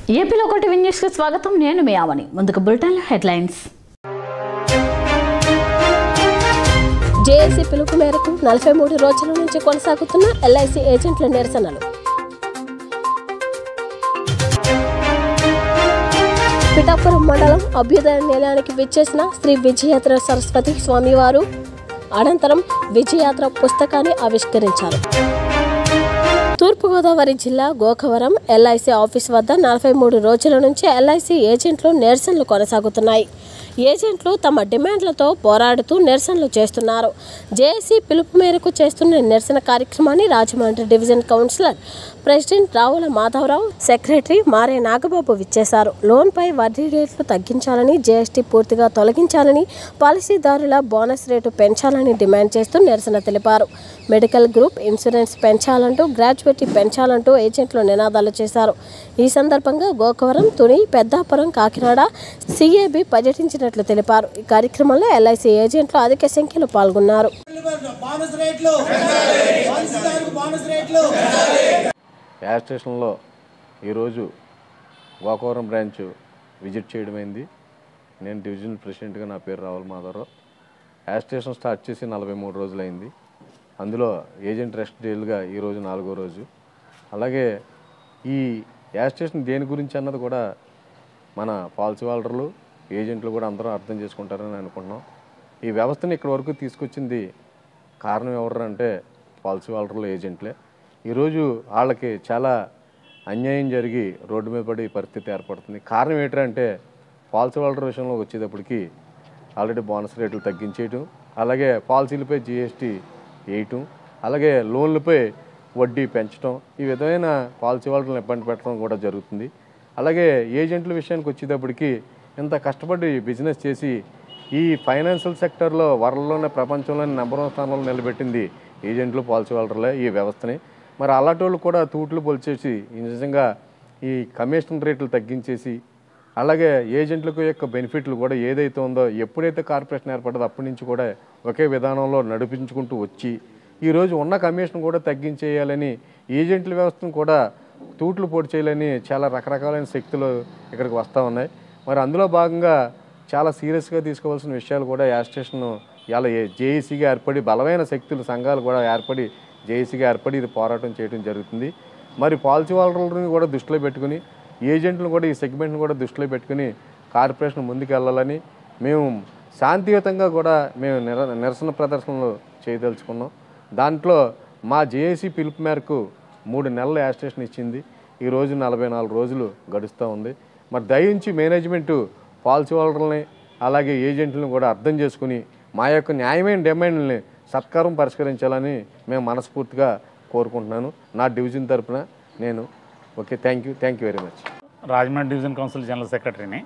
ఏపీలో ఒకటి న్యూస్కి స్వాగతం నేను మీ ఆవని ముందుకు బులెటిన్లో హెడ్లైన్స్ జేఏసీ పిలుపు మేరకు నలభై మూడు రోజుల నుంచి కొనసాగుతున్న ఎల్ఐసి ఏజెంట్ల నిరసనలు పిఠాపురం మండలం అభ్యుదయ నిలయానికి విచ్చేసిన శ్రీ విజయయాత్ర సరస్వతి స్వామివారు అనంతరం విజయయాత్ర పుస్తకాన్ని ఆవిష్కరించారు తూర్పుగోదావరి జిల్లా గోకవరం ఎల్ఐసి ఆఫీస్ వద్ద నలభై మూడు రోజుల నుంచి ఎల్ఐసి ఏజెంట్లు నిరసనలు కొనసాగుతున్నాయి ఏజెంట్లు తమ డిమాండ్లతో పోరాడుతూ నిరసనలు చేస్తున్నారు జేఏసీ పిలుపు మేరకు చేస్తున్న నిరసన కార్యక్రమాన్ని Rajahmundry division councillor president Ravula Madhavarao secretary Mare Nagababu విచ్చేశారు లోన్పై వడ్డీ రేట్లు తగ్గించాలని జీఎస్టీ పూర్తిగా తొలగించాలని పాలసీదారుల బోనస్ రేటు పెంచాలని డిమాండ్ చేస్తూ నిరసన తెలిపారు మెడికల్ గ్రూప్ ఇన్సూరెన్స్ పెంచాలంటూ గ్రాడ్యుయేటీ పెంచాలంటూ ఏజెంట్లు నినాదాలు చేశారు ఈ సందర్భంగా గోకవరం తుని పెద్దాపురం కాకినాడ సిఏబి పర్యటించినట్లు తెలిపారు ఈ కార్యక్రమంలో ఎల్ఐసి ఏజెంట్లు అధిక సంఖ్యలో పాల్గొన్నారు బోనస్ రేట్లు బానిసదారుకు బోనస్ రేట్లు గ్యాస్ స్టేషన్లో ఈరోజు గోకవరం బ్రాంచ్ విజిట్ చేయడమైంది నేను డివిజన్ ప్రెసిడెంట్గా నా పేరు Ravula Madhavarao gas station start చేసి నలభై మూడు రోజులైంది అందులో ఏజెంట్ రెస్ట్ డేలుగా ఈరోజు నాలుగో రోజు అలాగే ఈ గ్యాస్ స్టేషన్ దేని గురించి అన్నది కూడా మన పాలసీ హోల్డర్లు ఏజెంట్లు కూడా అందరూ అర్థం చేసుకుంటారని అనుకుంటున్నాం ఈ వ్యవస్థని ఇక్కడి వరకు తీసుకొచ్చింది కారణం ఎవరు అంటే పాలసీ హోల్డర్లు ఏజెంట్లే ఈరోజు వాళ్ళకి చాలా అన్యాయం జరిగి రోడ్డు మీద పడే పరిస్థితి ఏర్పడుతుంది కారణం ఏంటంటే పాలసీ హోల్డర్ విషయంలో వచ్చేటప్పటికి ఆల్రెడీ బోనస్ రేట్లు తగ్గించేయటం అలాగే పాలసీలపై జిఎస్టీ వేయటం అలాగే లోన్లపై వడ్డీ పెంచడం ఈ విధమైన పాలసీ హోల్డర్లను ఇబ్బంది పెట్టడం కూడా జరుగుతుంది అలాగే ఏజెంట్ల విషయానికి వచ్చేటప్పటికి ఇంత కష్టపడి బిజినెస్ చేసి ఈ ఫైనాన్షియల్ సెక్టర్లో వరల్డ్లోనే ప్రపంచంలోనే నెంబర్ వన్ స్థానంలో నిలబెట్టింది ఏజెంట్లు పాలసీ హోల్డర్లే ఈ వ్యవస్థని మరి అలాంటి వాళ్ళు కూడా తూట్లు పొలిచేసి ఈ నిజంగా ఈ కమిషన్ రేట్లు తగ్గించేసి అలాగే ఏజెంట్లకు యొక్క బెనిఫిట్లు కూడా ఏదైతే ఉందో ఎప్పుడైతే కార్పొరేషన్ ఏర్పడదో అప్పటి నుంచి కూడా ఒకే విధానంలో నడిపించుకుంటూ వచ్చి ఈరోజు ఉన్న కమిషన్ కూడా తగ్గించేయాలని ఏజెంట్ల వ్యవస్థను కూడా తూట్లు పొడి చేయాలని చాలా రకరకాలైన శక్తులు ఇక్కడికి వస్తూ ఉన్నాయి మరి అందులో భాగంగా చాలా సీరియస్గా తీసుకోవాల్సిన విషయాలు కూడా యార్ స్టేషన్ ఇలా జేఏసీగా ఏర్పడి బలమైన శక్తులు సంఘాలు కూడా ఏర్పడి జేఏసీగా ఏర్పడి ఇది పోరాటం చేయడం జరుగుతుంది మరి పాలసీ హోల్డర్లని కూడా దృష్టిలో పెట్టుకుని ఏజెంట్లను కూడా ఈ సెగ్మెంట్ను కూడా దృష్టిలో పెట్టుకుని కార్పొరేషన్ ముందుకు వెళ్ళాలని మేము శాంతియుతంగా కూడా మేము నిర నిరసన ప్రదర్శనలు చేయదలుచుకున్నాం దాంట్లో మా జేఏసీ పిలుపు మేరకు మూడు నెలలు యాస్టేషన్ ఇచ్చింది ఈ రోజు నలభై నాలుగు రోజులు గడుస్తూ ఉంది మరి దయించి మేనేజ్మెంటు పాలసీ హోల్డర్లని అలాగే ఏజెంట్లను కూడా అర్థం చేసుకుని మా యొక్క న్యాయమైన డిమాండ్ని సత్కారం పరిష్కరించాలని మేము మనస్ఫూర్తిగా కోరుకుంటున్నాను నా డివిజన్ తరపున నేను okay thank you thank you very much Rajahmundry division council general సెక్రటరీని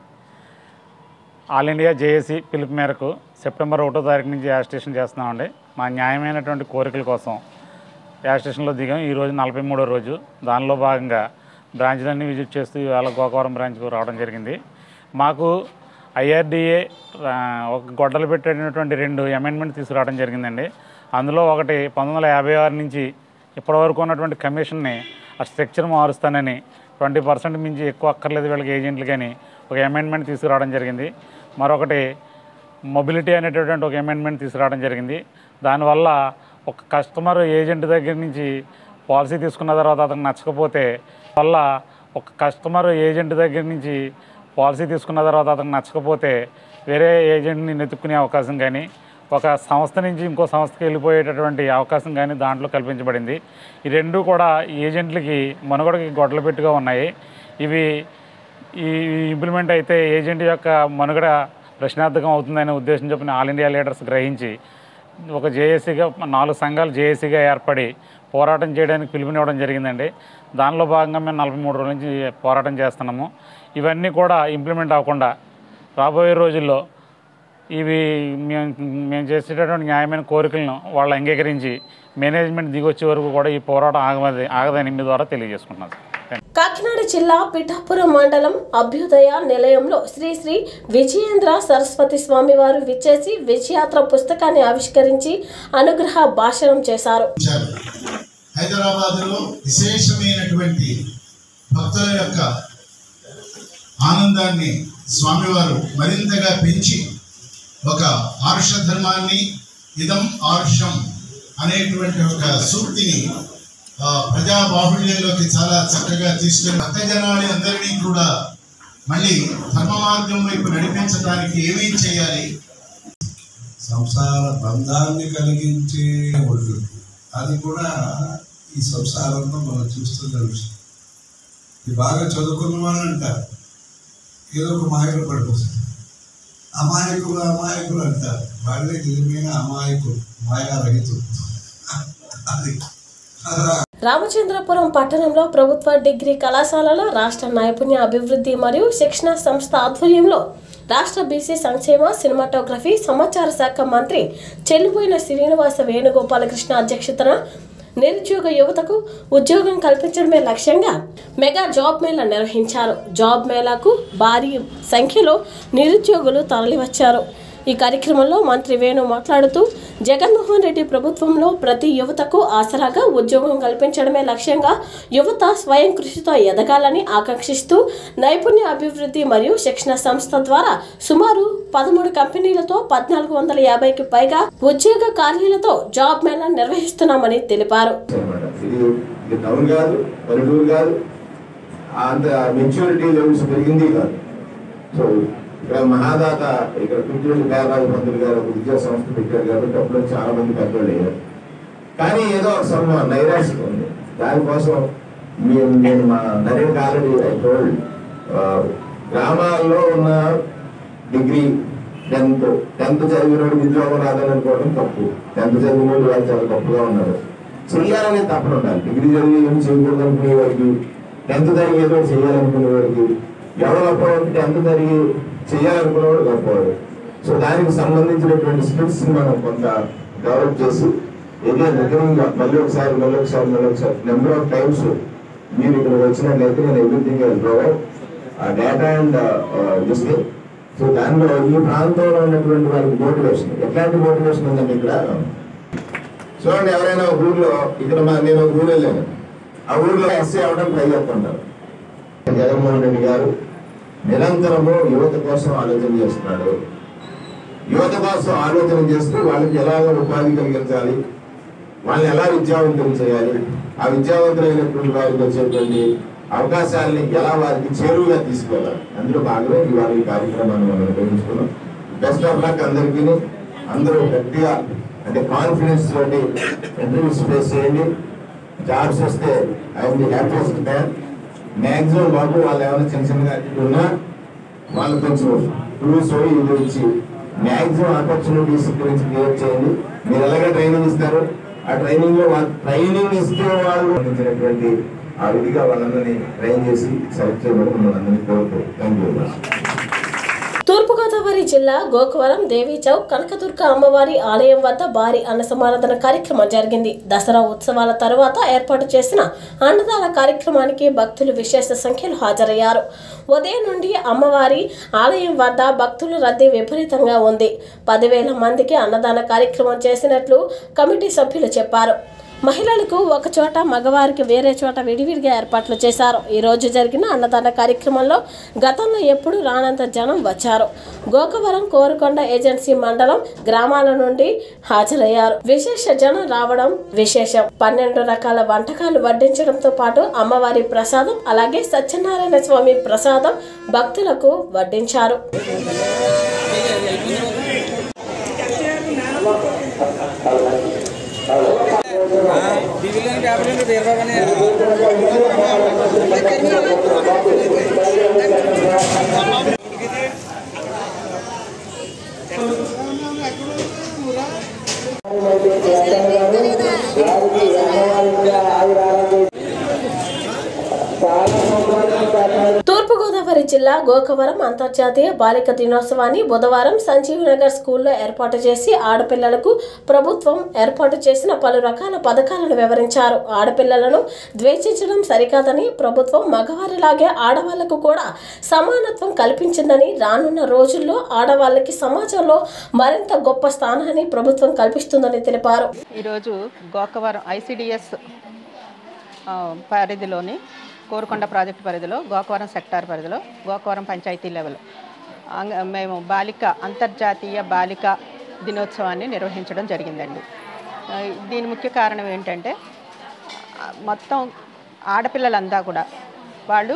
ఆల్ ఇండియా జేఏసీ పిలుపు మేరకు సెప్టెంబర్ ఒకటో తారీఖు నుంచి యాడ్ స్టేషన్ చేస్తున్నామండి మా న్యాయమైనటువంటి కోరికల కోసం యాడ్ స్టేషన్లో దిగాం ఈరోజు నలభై మూడో రోజు దానిలో భాగంగా బ్రాంచ్లన్నీ విజిట్ చేస్తూ ఇవాళ గోకవరం బ్రాంచ్కు రావడం జరిగింది మాకు ఐఆర్డిఏ ఒక గొడ్డలు పెట్టేటటువంటి రెండు అమెండ్మెంట్ తీసుకురావడం జరిగిందండి అందులో ఒకటి పంతొమ్మిది వందల యాభై ఆరు నుంచి ఇప్పటివరకు ఉన్నటువంటి కమిషన్ని ఆ స్ట్రక్చర్ మారుస్తానని ట్వంటీ పర్సెంట్ మించి ఎక్కువ అక్కర్లేదు వీళ్ళకి ఏజెంట్లు కానీ ఒక అమెండ్మెంట్ తీసుకురావడం జరిగింది మరొకటి మొబిలిటీ అనేటటువంటి ఒక అమెండ్మెంట్ తీసుకురావడం జరిగింది దానివల్ల ఒక కస్టమర్ ఏజెంట్ దగ్గర నుంచి పాలసీ తీసుకున్న తర్వాత అతనికి నచ్చకపోతే వల్ల ఒక కస్టమర్ ఏజెంట్ దగ్గర నుంచి పాలసీ తీసుకున్న తర్వాత అతనికి నచ్చకపోతే వేరే ఏజెంట్ని నెతుక్కునే అవకాశం కానీ ఒక సంస్థ నుంచి ఇంకో సంస్థకి వెళ్ళిపోయేటటువంటి అవకాశం కానీ దాంట్లో కల్పించబడింది ఈ రెండు కూడా ఏజెంట్లకి మనుగడకి గొడ్డలు పెట్టుగా ఉన్నాయి ఇవి ఈ ఇంప్లిమెంట్ అయితే ఏజెంట్ యొక్క మనుగడ ప్రశ్నార్థకం అవుతుందనే ఉద్దేశం చొప్పున ఆల్ ఇండియా లీడర్స్ గ్రహించి ఒక జేఏసీగా నాలుగు సంఘాలు జేఏసీగా ఏర్పడి పోరాటం చేయడానికి పిలుపునివ్వడం జరిగిందండి దానిలో భాగంగా మేము నలభై మూడు రోజుల నుంచి పోరాటం చేస్తున్నాము ఇవన్నీ కూడా ఇంప్లిమెంట్ అవ్వకుండా రాబోయే రోజుల్లో ఇవి మేము మేము చేసేటటువంటి న్యాయమైన కోరికలను వాళ్ళు అంగీకరించి మేనేజ్మెంట్ దిగొచ్చే వరకు కూడా ఈ పోరాటం ఆగమది ఆగదని మీ ద్వారా తెలియజేసుకుంటున్నాను కాకినాడ జిల్లా పిఠాపురం మండలం అభ్యుదయ నిలయంలో శ్రీ శ్రీ విజయేంద్ర సరస్వతి స్వామి వారు విచ్చేసి విజయాత్ర పుస్తకాన్ని ఆవిష్కరించి అనుగ్రహ భాషణం చేశారు ఇచ్చారు హైదరాబాదులో విశేషమైనటువంటి భక్తుల యొక్క ఆనందాన్ని స్వామివారు మరింతగా పెంచి ఒక ఆరుష ధర్మాన్ని ఇదం ఆరుషం అనేటువంటి ఒక సూక్తిని ఆ, ప్రజా బాహుళ్యంలోకి చాలా చక్కగా తీసుకెళ్లి భక్తజనాన్ని అందరినీ కూడా మళ్ళీ ధర్మ మార్గం వైపు నడిపించడానికి ఏమేం చేయాలి సంసార బంధాన్ని కలిగించే ఉంటుంది అది కూడా ఈ సంసారంలో మనం చూస్తున్న విషయం ఇది బాగా చదువుకున్న వాళ్ళు అంటారు ఏదో ఒక మాయలు పడిపోతుంది అమాయకులు అమాయకులు అంటారు వాళ్ళే నిజమైన అమాయకులు మాయారహితులు అది అలా రామచంద్రపురం పట్టణంలో ప్రభుత్వ డిగ్రీ కళాశాలలో రాష్ట్ర నైపుణ్య అభివృద్ధి మరియు శిక్షణ సంస్థ ఆధ్వర్యంలో రాష్ట్ర బీసీ సంక్షేమ సినిమాటోగ్రఫీ సమాచార శాఖ మంత్రి చెల్లిపోయిన శ్రీనివాస వేణుగోపాలకృష్ణ అధ్యక్షతన నిరుద్యోగ యువతకు ఉద్యోగం కల్పించడమే లక్ష్యంగా మెగా జాబ్ మేళా నిర్వహించారు జాబ్ మేళాకు భారీ సంఖ్యలో నిరుద్యోగులు తరలివచ్చారు ఈ కార్యక్రమంలో మంత్రి వేణు మాట్లాడుతూ జగన్మోహన్ రెడ్డి ప్రభుత్వంలో ప్రతి యువతకు ఆసరాగా ఉద్యోగం కల్పించడమే లక్ష్యంగా యువత స్వయం కృషితో ఎదగాలని ఆకాంక్షిస్తూ నైపుణ్య అభివృద్ధి మరియు శిక్షణ సంస్థ ద్వారా సుమారు పదమూడు కంపెనీలతో పద్నాలుగు వందల యాభైకి పైగా ఉద్యోగ ఖాళీలతో జాబ్ మేళా నిర్వహిస్తున్నామని తెలిపారు అన్నమాట ఇది ఇది టౌన్ కాదు పల్లెటూరు కాదు అంత మెచ్యూరిటీ లెవెల్స్ పెరిగింది కాదు సో ఇక్కడ మహాదాత ఇక్కడ పిచ్చిరెడ్డి పేదరాజు మంత్రులు గారు ఒక విద్యా సంస్థ పెట్టారు కాబట్టి అప్పుడు చాలా మంది పెద్దవాళ్ళు అయ్యారు కానీ ఏదో ఒక సమ నైరాశ్యం ఉంది దానికోసం మేము నేను మా నరేంద్ర ఆల్రెడీ ఐ టోల్డ్ గ్రామాల్లో ఉన్న డిగ్రీ టెన్త్ టెన్త్ చదివినోడు ఉద్యోగం రాదని అనుకోవడం తప్పు టెన్త్ చదివిన వాళ్ళు వాళ్ళు చాలా తప్పుగా ఉన్నారు చెయ్యాలనే తప్పన ఉండాలి డిగ్రీ చదివి ఏం చేయకూడదు అనుకునే వాడికి టెన్త్ చదివి ఏదో చేయాలనుకునే వాడికి ఎవరు గొప్పవాడు టెన్త్ చదివి చేయాలనుకునేవాడు గొప్పవాడు సో దానికి సంబంధించినటువంటి స్కిల్స్ మనం కొంత డెవలప్ చేసి ఏదే రికరింగ్ మళ్ళీ ఒకసారి మళ్ళీ ఒకసారి మళ్ళీ ఒకసారి నెంబర్ ఆఫ్ టైమ్స్ మీరు ఇక్కడ వచ్చినట్లయితే నేను ఎవ్రీథింగ్ ప్రొవైడ్ ఆ డేటా అండ్ డిస్ప్లే సో దానిలో ఈ ప్రాంతంలో ఉన్నటువంటి వాళ్ళకి మోటివేషన్ ఎట్లాంటి మోటివేషన్ ఉందండి ఇక్కడ చూడండి ఎవరైనా ఒక ఊర్లో ఇక్కడ మా నేను ఒక ఊరు వెళ్ళాను ఆ ఊర్లో ఎస్సీ అవడం ట్రై చేస్తుంటారు జగన్మోహన్ రెడ్డి గారు నిరంతరము యువత కోసం ఆలోచన చేస్తున్నాడు యువత కోసం ఆలోచన చేస్తూ వాళ్ళకి ఎలాగ ఉపాధి కలిగించాలి వాళ్ళని ఎలా విద్యావంతులు చేయాలి ఆ విద్యావంతులైనటువంటి వారికి వచ్చేటువంటి అవకాశాలని ఎలా వారికి చేరువుగా తీసుకెళ్ళాలి అందులో భాగమే ఇవాళ ఈ కార్యక్రమాన్ని మనం నిర్వహించుకున్నాం బెస్ట్ ఆఫ్ లక్ అందరికీ అందరూ గట్టిగా అంటే కాన్ఫిడెన్స్ తోటి ఇంటర్వ్యూస్ ఫేస్ చేయండి జాబ్స్ వస్తే I'm the happiest man maximum బాబు వాళ్ళు ఏమైనా చిన్న చిన్నగా ఉన్నా వాళ్ళు కొంచెం టూల్స్ ఇది ఇచ్చి మ్యాక్సిమం ఆపర్చునిటీస్ గురించి క్రియేట్ చేయండి మీరు ఎలాగ ట్రైనింగ్ ఇస్తారు ఆ ట్రైనింగ్ లో ట్రైనింగ్ ఇస్తే వాళ్ళు అందించినటువంటి ఆ విధిగా వాళ్ళందరినీ ట్రైన్ చేసి సెలెక్ట్ చేయమని మిమ్మల్ని అందరినీ కోరుతూ థ్యాంక్ యూ తూర్పుగోదావరి జిల్లా గోకవరం దేవి చౌక్ కనకదుర్గ అమ్మవారి ఆలయం వద్ద భారీ అన్నసమారాధన కార్యక్రమం జరిగింది దసరా ఉత్సవాల తరువాత ఏర్పాటు చేసిన అన్నదాన కార్యక్రమానికి భక్తులు విశేష సంఖ్యలో హాజరయ్యారు ఉదయం నుండి అమ్మవారి ఆలయం వద్ద భక్తుల రద్దీ విపరీతంగా ఉంది పదివేల మందికి అన్నదాన కార్యక్రమం చేసినట్లు కమిటీ సభ్యులు చెప్పారు మహిళలకు ఒక చోట మగవారికి వేరే చోట విడివిడిగా ఏర్పాట్లు చేశారు ఈ రోజు జరిగిన అన్నదాన కార్యక్రమంలో గతంలో ఎప్పుడు రానంత జనం వచ్చారు గోకవరం కోరుకొండ ఏజెన్సీ మండలం గ్రామాల నుండి హాజరయ్యారు విశేష జనం రావడం విశేషం పన్నెండు రకాల వంటకాలు వడ్డించడంతో పాటు అమ్మవారి ప్రసాదం అలాగే సత్యనారాయణ స్వామి ప్రసాదం భక్తులకు వడ్డించారు తూర్పుగోదావరి జిల్లా గోకవరం అంతర్జాతీయ బాలిక దినోత్సవాన్ని బుధవారం సంజీవనగర్ స్కూల్లో ఏర్పాటు చేసి ఆడపిల్లలకు ప్రభుత్వం ఏర్పాటు చేసిన పలు రకాల పథకాలను వివరించారు ఆడపిల్లలను ద్వేషించడం సరికాదని ప్రభుత్వం మగవారిలాగే ఆడవాళ్లకు కూడా సమానత్వం కల్పించిందని రానున్న రోజుల్లో ఆడవాళ్ళకి సమాజంలో మరింత గొప్ప స్థానాన్ని ప్రభుత్వం కల్పిస్తుందని తెలిపారు ఈరోజు గోకవరం ఐసిడిఎస్ పరిధిలోని కోరుకొండ ప్రాజెక్టు పరిధిలో గోకవరం సెక్టార్ పరిధిలో గోకవరం పంచాయతీ లెవెల్ అంగ- మేము బాలిక అంతర్జాతీయ బాలిక దినోత్సవాన్ని నిర్వహించడం జరిగిందండి ఆ, దీని ముఖ్య కారణం ఏంటంటే ఆ, మొత్తం ఆడపిల్లలంతా కూడా వాళ్ళు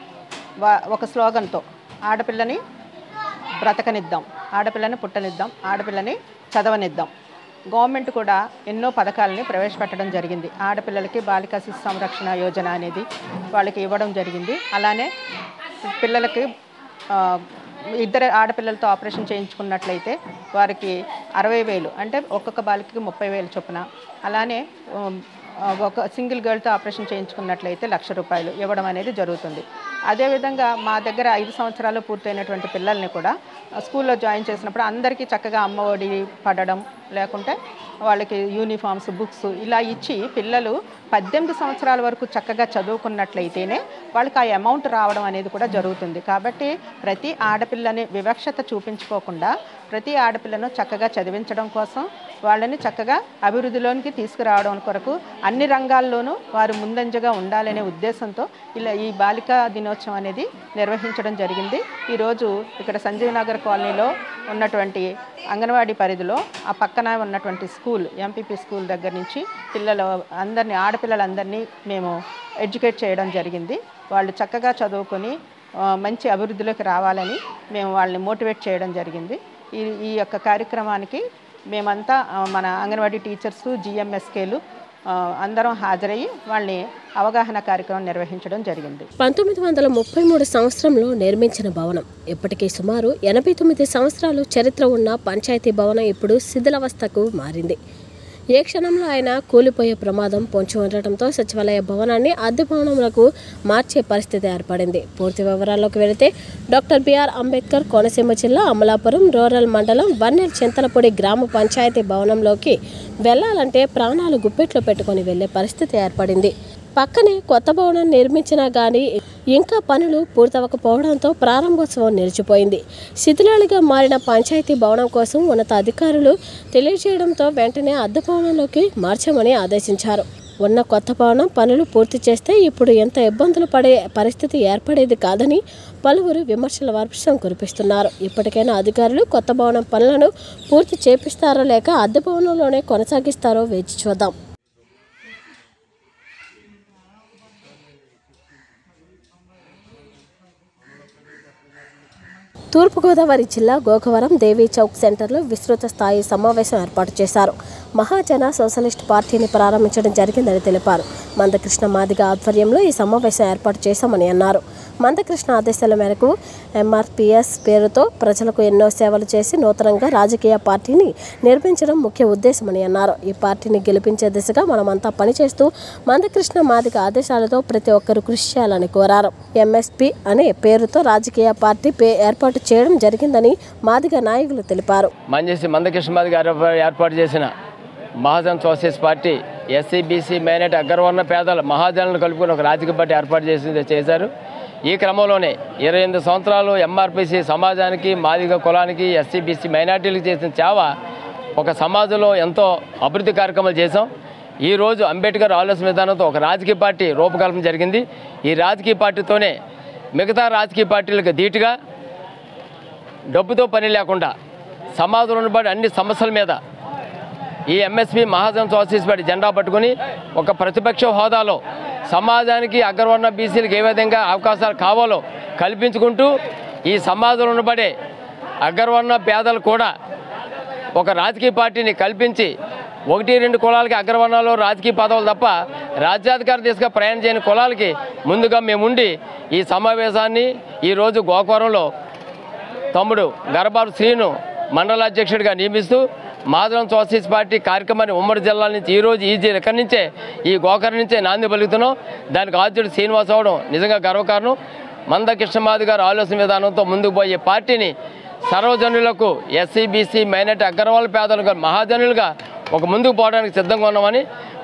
వా- ఒక స్లోగన్తో ఆడపిల్లని బ్రతకనిద్దాం ఆడపిల్లని పుట్టనిద్దాం ఆడపిల్లని చదవనిద్దాం గవర్నమెంట్ కూడా ఎన్నో పథకాలని ప్రవేశపెట్టడం జరిగింది ఆడపిల్లలకి బాలికా శిశు సంరక్షణ యోజన అనేది వాళ్ళకి ఇవ్వడం జరిగింది అలానే పిల్లలకి ఆ, ఇద్దరు ఆడపిల్లలతో ఆపరేషన్ చేయించుకున్నట్లయితే వారికి అరవై వేలు అంటే ఒక్కొక్క బాలికకి ముప్పై వేలు చొప్పున అలానే ఉమ్, ఆ, ఒక సింగిల్ గర్ల్తో ఆపరేషన్ చేయించుకున్నట్లయితే లక్ష రూపాయలు ఇవ్వడం అనేది జరుగుతుంది అదేవిధంగా మా దగ్గర ఐదు సంవత్సరాలు పూర్తయినటువంటి పిల్లల్ని కూడా ఆ, స్కూల్లో జాయిన్ చేసినప్పుడు అందరికీ చక్కగా అమ్మఒడి పడడం లేకుంటే వాళ్ళకి యూనిఫామ్స్ బుక్స్ ఇలా ఇచ్చి పిల్లలు పద్దెనిమిది సంవత్సరాల వరకు చక్కగా చదువుకున్నట్లయితేనే వాళ్ళకి ఆ అమౌంట్ రావడం అనేది కూడా జరుగుతుంది కాబట్టి ప్రతి ఆడపిల్లని వివక్షత చూపించుకోకుండా ప్రతి ఆడపిల్లను చక్కగా చదివించడం కోసం వాళ్ళని చక్కగా అభివృద్ధిలోనికి తీసుకురావడం కొరకు అన్ని రంగాల్లోనూ వారు ముందంజగా ఉండాలనే ఉద్దేశంతో ఇలా ఈ బాలికా దినోత్సవం అనేది నిర్వహించడం జరిగింది ఈరోజు ఇక్కడ సంజీవ్ నగర్ కాలనీలో ఉన్నటువంటి అంగన్వాడీ పరిధిలో ఆ పక్కన ఉన్నటువంటి స్కూల్ ఎంపీపీ స్కూల్ దగ్గర నుంచి పిల్లలు అందరినీ ఆడపిల్లలందరినీ మేము ఎడ్యుకేట్ చేయడం జరిగింది వాళ్ళు చక్కగా చదువుకొని ఆ, మంచి అభివృద్ధిలోకి రావాలని మేము వాళ్ళని మోటివేట్ చేయడం జరిగింది ఈ ఈ యొక్క కార్యక్రమానికి మేమంతా ఆ, మన అంగన్వాడీ టీచర్స్ జిఎంఎస్కేలు అందరం హాజరయ్యి వాళ్ళని అవగాహన కార్యక్రమం నిర్వహించడం జరిగింది పంతొమ్మిది వందల ముప్పై మూడు సంవత్సరంలో నిర్మించిన భవనం ఇప్పటికీ సుమారు ఎనభై తొమ్మిది సంవత్సరాలు చరిత్ర ఉన్న పంచాయతీ భవనం ఇప్పుడు శిథిలావస్థకు మారింది ఏ క్షణంలో ఆయన కూలిపోయే ప్రమాదం పొంచి ఉండటంతో సచివాలయ భవనాన్ని అద్దె భవనములకు మార్చే పరిస్థితి ఏర్పడింది పూర్తి వివరాల్లోకి వెళితే డాక్టర్ బిఆర్ అంబేద్కర్ కోనసీమ జిల్లా అమలాపురం రూరల్ మండలం వన్నెల్ చింతలపూడి గ్రామ పంచాయతీ భవనంలోకి వెళ్లాలంటే ప్రాణాలు గుప్పెట్లో పెట్టుకొని వెళ్లే పరిస్థితి ఏర్పడింది పక్కనే కొత్త భవనం నిర్మించినా గానీ ఇంకా పనులు పూర్తవకపోవడంతో ప్రారంభోత్సవం నిలిచిపోయింది శిథిలాలుగా మారిన పంచాయతీ భవనం కోసం ఉన్నత అధికారులు తెలియజేయడంతో వెంటనే అద్దె భవనంలోకి మార్చమని ఆదేశించారు ఉన్న కొత్త భవనం పనులు పూర్తి చేస్తే ఇప్పుడు ఎంత ఇబ్బందులు పడే పరిస్థితి ఏర్పడేది కాదని పలువురు విమర్శల వర్షం కురిపిస్తున్నారు ఇప్పటికైనా అధికారులు కొత్త భవనం పనులను పూర్తి చేపిస్తారో లేక అద్దె భవనంలోనే కొనసాగిస్తారో వేచి చూద్దాం తూర్పుగోదావరి జిల్లా గోకవరం దేవీ చౌక్ సెంటర్లో విస్తృత స్థాయి సమావేశం ఏర్పాటు చేశారు మహాజన సోషలిస్ట్ పార్టీని ప్రారంభించడం జరిగిందని తెలిపారు మందకృష్ణ మాదిగ ఆధ్వర్యంలో ఈ సమావేశం ఏర్పాటు చేశామని అన్నారు మందకృష్ణ ఆదేశాల మేరకు ఎంఆర్పిఎస్ పేరుతో ప్రజలకు ఎన్నో సేవలు చేసి నూతనంగా రాజకీయ పార్టీని నిర్మించడం ముఖ్య ఉద్దేశమని అన్నారు ఈ పార్టీని గెలిపించే దిశగా మనమంతా పనిచేస్తూ మందకృష్ణ మాదిగ ఆదేశాలతో ప్రతి ఒక్కరూ కృషి చేయాలని కోరారు ఎంఎస్పి అనే పేరుతో రాజకీయ పార్టీ పే ఏర్పాటు చేయడం జరిగిందని మాదిగ నాయకులు తెలిపారు మంజేసి మందకృష్ణమాది గారు ఏర్పాటు చేసిన Mahajan socialist party SC BC minority అగ్రవర్ణ పేదల మహాజనులను కలుపుకొని ఒక రాజకీయ పార్టీ ఏర్పాటు చేసి చేశారు ఈ క్రమంలోనే ఇరవై ఎనిమిది సంవత్సరాలు ఎంఆర్పిసి సమాజానికి మాదిగ కులానికి ఎస్సీ బీసీ మైనార్టీలకు చేసిన సేవ ఒక సమాజంలో ఎంతో అభివృద్ధి కార్యక్రమాలు చేశాం ఈరోజు అంబేద్కర్ ఆలోచన విధానంతో ఒక రాజకీయ పార్టీ రూపకల్పన జరిగింది ఈ రాజకీయ పార్టీతోనే మిగతా రాజకీయ పార్టీలకు ధీటుగా డబ్బుతో పని లేకుండా సమాజంలో ఉన్నటువంటి అన్ని సమస్యల మీద ఈ ఎంఎస్పి మహాజన్ సోషలిస్ట్ పార్టీ జెండా పట్టుకుని ఒక ప్రతిపక్ష హోదాలో సమాజానికి అగ్రవర్ణ బీసీలకు ఏ విధంగా అవకాశాలు కావాలో కల్పించుకుంటూ ఈ సమాజంలో ఉండబడే అగ్రవర్ణ పేదలు కూడా ఒక రాజకీయ పార్టీని కల్పించి ఒకటి రెండు కులాలకి అగ్రవర్ణాలు రాజకీయ పదవులు తప్ప రాజ్యాధికార దిశగా ప్రయాణం చేయని కులాలకి ముందుగా మేముండి ఈ సమావేశాన్ని ఈరోజు గోకవరంలో తమ్ముడు గరబాబు శ్రీను మండల అధ్యక్షుడిగా నియమిస్తూ మాధవం సోషలిస్ట్ పార్టీ కార్యక్రమాన్ని ఉమ్మడి జిల్లా నుంచి ఈరోజు ఈ జిల్లా ఇక్కడి నుంచే ఈ గోకర్ నుంచే నాంది పలుకుతున్నాం దానికి ఆద్యుడు శ్రీనివాస్ అవడం నిజంగా గర్వకారణం మంద కృష్ణమాది గారు ఆలోచన విధానంతో ముందుకు పోయే పార్టీని సర్వజనులకు ఎస్సీ బీసీ మైనార్టీ అగ్రవాళ్ళ పేదలుగా మహాజనులుగా ఒక ముందుకు పోవడానికి సిద్ధంగా ఉన్నామని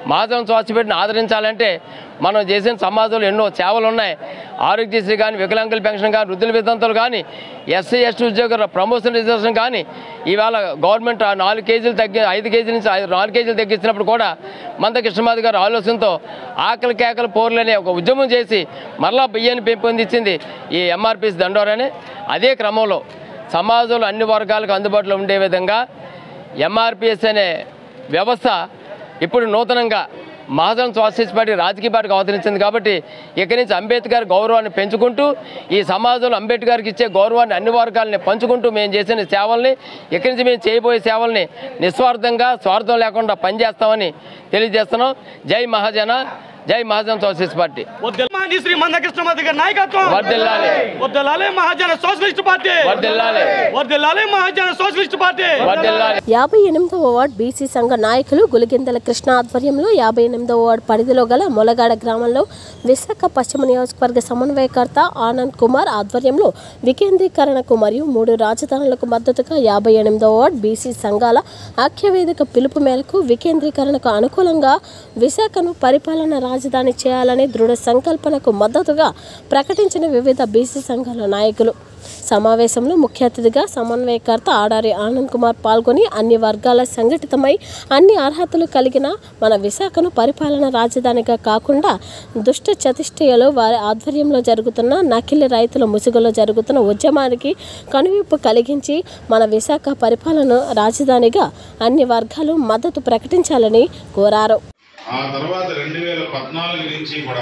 మహాజన్ స్వాస్థ్యపేటను ఆదరించాలంటే మనం చేసిన సమాజంలో ఎన్నో సేవలు ఉన్నాయి ఆరోగ్యశ్రీ కానీ వికలాంగుల పెన్షన్ కానీ వృద్ధుల వితంతులు కానీ ఎస్సీ ఎస్టీ ఉద్యోగుల ప్రమోషన్ రిజర్వేషన్ కానీ ఇవాళ గవర్నమెంట్ ఆ నాలుగు కేజీలు తగ్గి ఐదు కేజీల నుంచి ఐదు నాలుగు కేజీలు తగ్గించినప్పుడు కూడా మంద కృష్ణమాధి గారు ఆలోచనతో ఆకలి కేకల పోర్లనే ఒక ఉద్యమం చేసి మరలా బియ్యాన్ని పెంపొందించింది ఈ ఎంఆర్పిసి దండోరని అదే క్రమంలో సమాజంలో అన్ని వర్గాలకు అందుబాటులో ఉండే విధంగా ఎంఆర్పిఎస్ అనే వ్యవస్థ ఇప్పుడు నూతనంగా మహాజన్ సోషలిస్ట్ పార్టీ రాజకీయ పార్టీకి అవతరించింది కాబట్టి ఇక్కడి నుంచి అంబేద్కర్ గౌరవాన్ని పెంచుకుంటూ ఈ సమాజంలో అంబేద్కర్కి ఇచ్చే గౌరవాన్ని అన్ని వర్గాలని పంచుకుంటూ మేము చేసిన సేవల్ని ఇక్కడి నుంచి మేము చేయబోయే సేవల్ని నిస్వార్థంగా స్వార్థం లేకుండా పనిచేస్తామని తెలియజేస్తున్నాం జై మహాజన జై మహాజన్ సోషలిస్ట్ పార్టీ మాజీ శ్రీ మందకృష్ణమాధి గారి నాయకత్వం వర్ధిల్లాలి. వర్ధిల్లాలి మహాజన సోషలిస్ట్ పార్టీ వర్ధిల్లాలి. వర్ధిల్లాలి మహాజన సోషలిస్ట్ పార్టీ యాభై ఎనిమిదవ వార్డ్ బీసీ సంఘ నాయకులు గులిగిందల కృష్ణ ఆధ్వర్యంలో యాభై ఎనిమిదవ వార్డు పరిధిలో గల మొలగాడ గ్రామంలో విశాఖ పశ్చిమ నియోజకవర్గ సమన్వయకర్త ఆనంద్ కుమార్ ఆధ్వర్యంలో వికేంద్రీకరణకు మరియు మూడు రాజధానులకు మద్దతుగా యాభై ఎనిమిదవ వార్డు బీసీ సంఘాల ఐక్యవేదిక పిలుపు మేరకు వికేంద్రీకరణకు అనుకూలంగా విశాఖను పరిపాలన రాజధాని చేయాలనే దృఢ సంకల్పనకు మద్దతుగా ప్రకటించిన వివిధ బీసీ సంఘాల నాయకులు సమావేశంలో ముఖ్య అతిథిగా సమన్వయకర్త ఆడారి ఆనంద్ కుమార్ పాల్గొని అన్ని వర్గాల సంఘటితమై అన్ని అర్హతలు కలిగిన మన విశాఖను పరిపాలన రాజధానిగా కాకుండా దుష్ట చతిష్టయలో వారి ఆధ్వర్యంలో జరుగుతున్న నకిలీ రైతుల ముసుగులో జరుగుతున్న ఉద్యమానికి కనువిప్పు కలిగించి మన విశాఖ పరిపాలన రాజధానిగా అన్ని వర్గాలు మద్దతు ప్రకటించాలని కోరారు ఆ తర్వాత రెండు వేల పద్నాలుగు నుంచి కూడా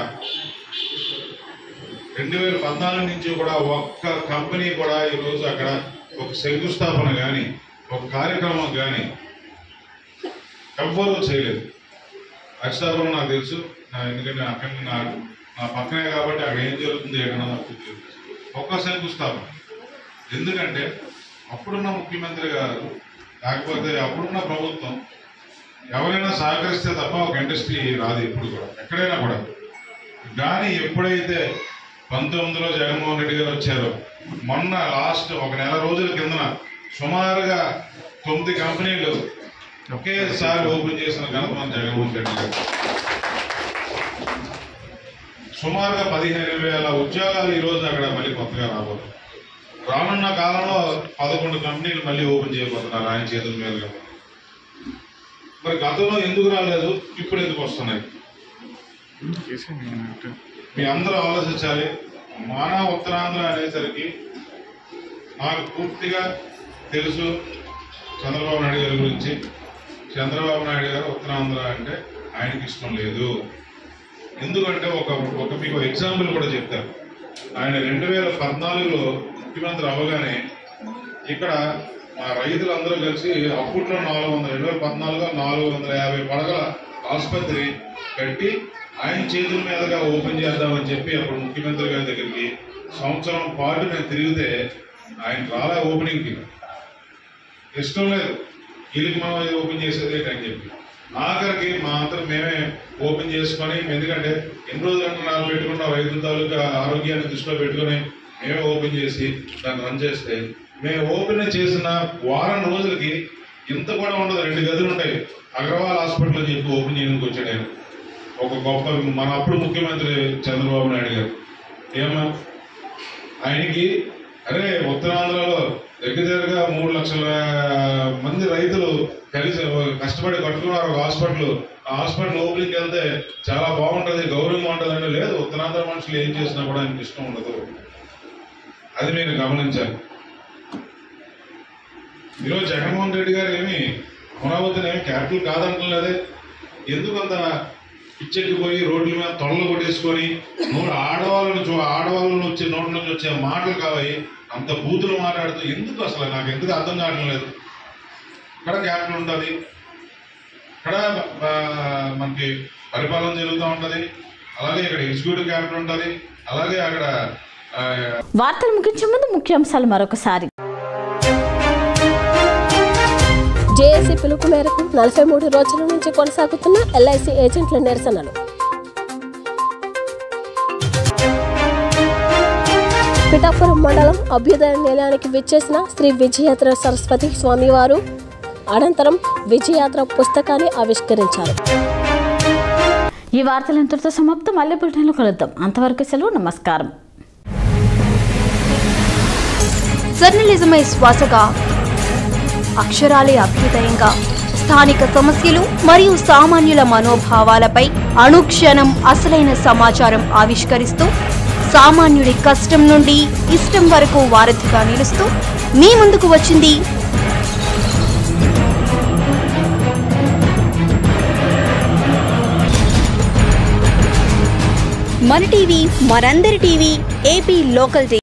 రెండు వేల పద్నాలుగు నుంచి కూడా ఒక్క కంపెనీ కూడా ఈరోజు అక్కడ ఒక శంకుస్థాపన కానీ ఒక కార్యక్రమం కానీ ఎవ్వరూ చేయలేదు అక్షతాపురం నాకు తెలుసు నా ఎందుకంటే అక్కడ నా నా పక్కనే కాబట్టి అక్కడ ఏం జరుగుతుంది ఎక్కడ నాకు తెలియదు. ఒక్క శంకుస్థాపన ఎందుకంటే అప్పుడున్న ముఖ్యమంత్రి గారు లేకపోతే అప్పుడున్న ప్రభుత్వం ఎవరైనా సహకరిస్తే తప్ప ఒక ఇండస్ట్రీ రాదు ఎప్పుడు కూడా ఎక్కడైనా కూడా కానీ ఎప్పుడైతే పంతొమ్మిదిలో జగన్మోహన్ రెడ్డి గారు వచ్చారో మొన్న లాస్ట్ ఒక నెల రోజుల కిందన సుమారుగా తొమ్మిది కంపెనీలు ఒకేసారి ఓపెన్ చేసిన ఘనత మన జగన్మోహన్ రెడ్డి గారు సుమారుగా పదిహేను వేల ఉద్యోగాలు ఈ రోజు అక్కడ మళ్ళీ కొత్తగా రాబోతుంది రానున్న కాలంలో పదకొండు కంపెనీలు మళ్ళీ ఓపెన్ చేయబోతున్నారు ఆయన చేతుల మీదుగా మరి గతంలో ఎందుకు రాలేదు ఇప్పుడు ఎందుకు వస్తున్నాయి మీ అందరూ ఆలోచించాలి మానా ఉత్తరాంధ్ర అనేసరికి నాకు పూర్తిగా తెలుసు చంద్రబాబు నాయుడు గారి గురించి చంద్రబాబు నాయుడు గారు ఉత్తరాంధ్ర అంటే ఆయనకి ఇష్టం లేదు ఎందుకంటే ఒక ఒక మీకు ఎగ్జాంపుల్ కూడా చెప్తారు ఆయన రెండు వేల పద్నాలుగులో ముఖ్యమంత్రి అవ్వగానే ఇక్కడ మా రైతులందరూ కలిసి అప్పట్లో నాలుగు వందల రెండు వేల పద్నాలుగులో నాలుగు వందల యాభై పడగల ఆసుపత్రి కట్టి ఆయన చేతుల మీదుగా ఓపెన్ చేద్దామని చెప్పి అప్పుడు ముఖ్యమంత్రి గారి దగ్గరికి సంవత్సరం పాటు నేను తిరిగితే ఆయన రాలే ఓపెనింగ్కి ఇష్టం లేదు వీళ్ళకి మనం ఇది ఓపెన్ చేసేది ఏంటి అని చెప్పి ఆఖరికి మా అందరం మేమే ఓపెన్ చేసుకొని ఎందుకంటే ఎన్ని రోజులు అంటే నాకు పెట్టుకున్న రైతుల తాలూకా ఆరోగ్యాన్ని దృష్టిలో పెట్టుకొని మేమే ఓపెన్ చేసి దాన్ని రన్ చేస్తే మేము ఓపెన్ చేసిన వారం రోజులకి ఇంత కూడా ఉండదు రెండు గదులు ఉంటాయి అగ్రవాల్ హాస్పిటల్ అని చెప్పి ఓపెన్ చేయడానికి వచ్చాడు ఆయన ఒక గొప్ప మన అప్పుడు ముఖ్యమంత్రి చంద్రబాబు నాయుడు గారు ఏమా ఆయనకి అరే ఉత్తరాంధ్రలో దగ్గర దగ్గరగా మూడు లక్షల మంది రైతులు కలిసి కష్టపడి కట్టుకున్నారు ఒక హాస్పిటల్ ఆ హాస్పిటల్ ఓపెనింగ్కి వెళ్తే చాలా బాగుంటది గౌరవంగా ఉంటుంది అంటే లేదు ఉత్తరాంధ్ర మనుషులు ఏం చేసినా కూడా ఆయనకి ఇష్టం ఉండదు అది మీరు గమనించాలి ఈరోజు జగన్మోహన్ రెడ్డి గారు ఏమి అమరావతిని ఏమి క్యాపిటల్ కాదంటలేదే ఎందుకు అంత పిచ్చెక్కిపోయి రోడ్ల మీద తొడలు కొట్టేసుకొని నోడు ఆడవాళ్ళని చూ ఆడవాళ్ళని వచ్చే నోటి నుంచి వచ్చే మాటలు కావాలి అంత బూతులు మాట్లాడుతూ ఎందుకు అసలు నాకు ఎందుకు అర్థం కావడం లేదు ఇక్కడ క్యాపిటల్ ఉంటుంది ఇక్కడ ఆ, మనకి పరిపాలన జరుగుతూ ఉంటుంది అలాగే ఇక్కడ ఎగ్జిక్యూటివ్ క్యాపిటల్ ఉంటుంది అలాగే అక్కడ ఆ, వార్తలు ముగించే ముందు ముఖ్యాంశాలు మరొకసారి జేఏసీ పిలుపు మేరకు నలభై మూడు రోజుల నుంచి కొనసాగుతున్న ఎల్ఐసి ఏజెంట్ల నిరసనలు పిఠాపురం మండలం అభ్యుదయ నిలయానికి విచ్చేసిన శ్రీ విజయయాత్ర సరస్వతి స్వామివారు అనంతరం విజయయాత్ర పుస్తకాన్ని ఆవిష్కరించారు ఈ వార్తలు ఇంతటితో సమాప్తం మళ్ళీ బులెటిన్లో కలుద్దాం అంతవరకు సెలవు నమస్కారం జర్నలిజమే శ్వాసగా అక్షరాలే అభ్యుదయంగా స్థానిక సమస్యలు మరియు సామాన్యుల మనోభావాలపై అనుక్షణం అసలైన సమాచారం ఆవిష్కరిస్తూ సామాన్యుడి కష్టం నుండి ఇష్టం వరకు వారధిగా నిలుస్తూ మీ ముందుకు వచ్చింది మన టీవీ మనందరి టీవీ ఏపీ లోకల్ టీవీ